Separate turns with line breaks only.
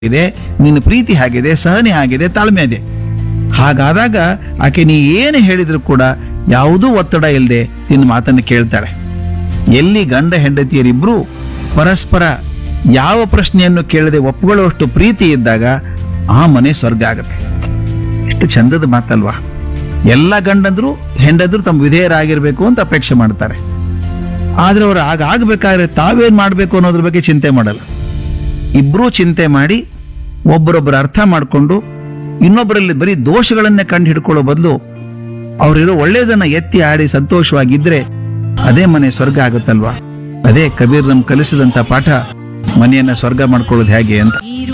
ಇದೆ ನಿನ್ನ ಪ್ರೀತಿ ಆಗಿದೆ ಸಹನೆ ಆಗಿದೆ ತಾಳ್ಮೆ ಇದೆ ಹಾಗಾದಾಗ ಆಕೆ ನೀ ಏನು ಹೇಳಿದ್ರು ಕೂಡ ಯಾವುದೂ ಒತ್ತಡ ಇಲ್ಲದೆ ನಿನ್ನ ಮಾತನ್ನು ಕೇಳ್ತಾಳೆ ಎಲ್ಲಿ ಗಂಡ ಹೆಂಡತಿಯರಿಬ್ರು ಪರಸ್ಪರ ಯಾವ ಪ್ರಶ್ನೆಯನ್ನು ಕೇಳದೆ ಒಪ್ಕೊಳ್ಳುವಷ್ಟು ಪ್ರೀತಿ ಇದ್ದಾಗ ಆ ಮನೆ ಸ್ವರ್ಗ ಆಗುತ್ತೆ ಎಷ್ಟು ಚಂದದ ಮಾತಲ್ವಾ ಎಲ್ಲ ಗಂಡಂದ್ರು ಹೆಂಡಂದ್ರು ತಮ್ಮ ವಿಧೇಯರಾಗಿರ್ಬೇಕು ಅಂತ ಅಪೇಕ್ಷೆ ಮಾಡ್ತಾರೆ ಆದ್ರೆ ಅವ್ರು ಆಗ ಆಗ್ಬೇಕಾದ್ರೆ ತಾವೇನ್ ಮಾಡ್ಬೇಕು ಅನ್ನೋದ್ರ ಬಗ್ಗೆ ಚಿಂತೆ ಮಾಡಲ್ಲ ಇಬ್ರೂ ಚಿಂತೆ ಮಾಡಿ ಒಬ್ಬರೊಬ್ಬರು ಅರ್ಥ ಮಾಡಿಕೊಂಡು ಇನ್ನೊಬ್ಬರಲ್ಲಿ ಬರೀ ದೋಷಗಳನ್ನೇ ಕಂಡು ಹಿಡ್ಕೊಳ್ಳೋ ಬದಲು ಅವರಿರೋ ಒಳ್ಳೇದನ್ನ ಎತ್ತಿ ಆಡಿ ಸಂತೋಷವಾಗಿದ್ರೆ ಅದೇ ಮನೆ ಸ್ವರ್ಗ ಆಗುತ್ತಲ್ವಾ ಅದೇ ಕಬೀರ್ ನಮ್ ಕಲಿಸಿದಂತ ಪಾಠ ಮನೆಯನ್ನ ಸ್ವರ್ಗ ಮಾಡ್ಕೊಳ್ಳೋದು ಹೇಗೆ ಅಂತ